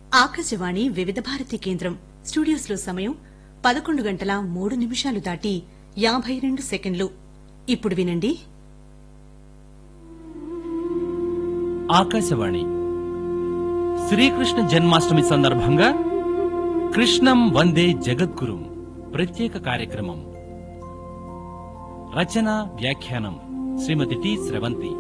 ఆకాశవాణి వివిధ భారతి కేంద్రం స్టూడియోస్ లో సమయం పదకొండు గంటల మూడు నిమిషాలు దాటి యాభై రెండు సెకండ్లు ఇప్పుడు వినండి ఆకాశవాణి శ్రీకృష్ణ జన్మాష్టమి సందర్భంగా కృష్ణం వందే జగద్గురుం ప్రత్యేక కార్యక్రమం రచన వ్యాఖ్యానం శ్రీమతి టి స్రవంతి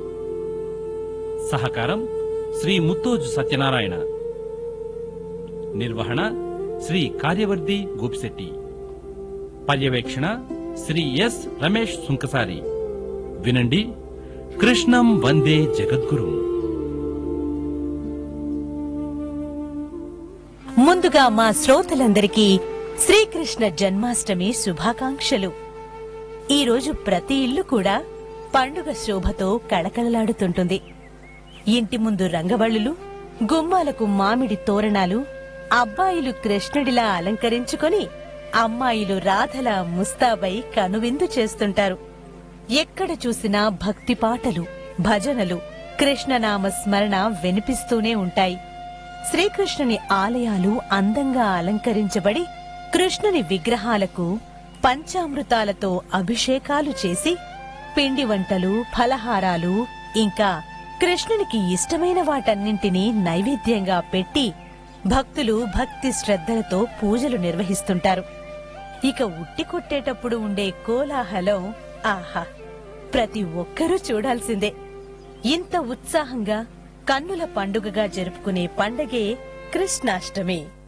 సహకారం శ్రీ ముత్తోజు సత్యనారాయణ నిర్వహణ శ్రీ కార్యవర్ధి గోపిశెట్టి పర్యవేక్షణ శ్రీ ఎస్ రమేష్ సుంకసారి వినండి కృష్ణం వందే జగద్గురుం ముందుగా మా శ్రోతలందరికీ శ్రీకృష్ణ జన్మాష్టమి శుభాకాంక్షలు ఈరోజు ప్రతి ఇల్లు కూడా పండుగ శోభతో కళకళలాడుతుంటుంది ఇంటి ముందు రంగవల్లులు గుమ్మాలకు మామిడి తోరణాలు అబ్బాయిలు కృష్ణుడిలా అలంకరించుకొని అమ్మాయిలు రాధలా ముస్తాబై కనువిందు చేస్తుంటారు ఎక్కడ చూసినా భక్తి పాటలు భజనలు కృష్ణనామ స్మరణ వినిపిస్తూనే ఉంటాయి శ్రీకృష్ణుని ఆలయాలు అందంగా అలంకరించబడి కృష్ణుని విగ్రహాలకు పంచామృతాలతో అభిషేకాలు చేసి పిండి వంటలు ఫలహారాలు ఇంకా కృష్ణునికి ఇష్టమైన వాటన్నింటినీ నైవేద్యంగా పెట్టి భక్తులు భక్తి శ్రద్ధలతో పూజలు నిర్వహిస్తుంటారు ఇక ఉట్టి కొట్టేటప్పుడు ఉండే కోలాహలం ఆహా ప్రతి ఒక్కరూ చూడాల్సిందే ఇంత ఉత్సాహంగా కన్నుల పండుగగా జరుపుకునే పండగే కృష్ణాష్టమి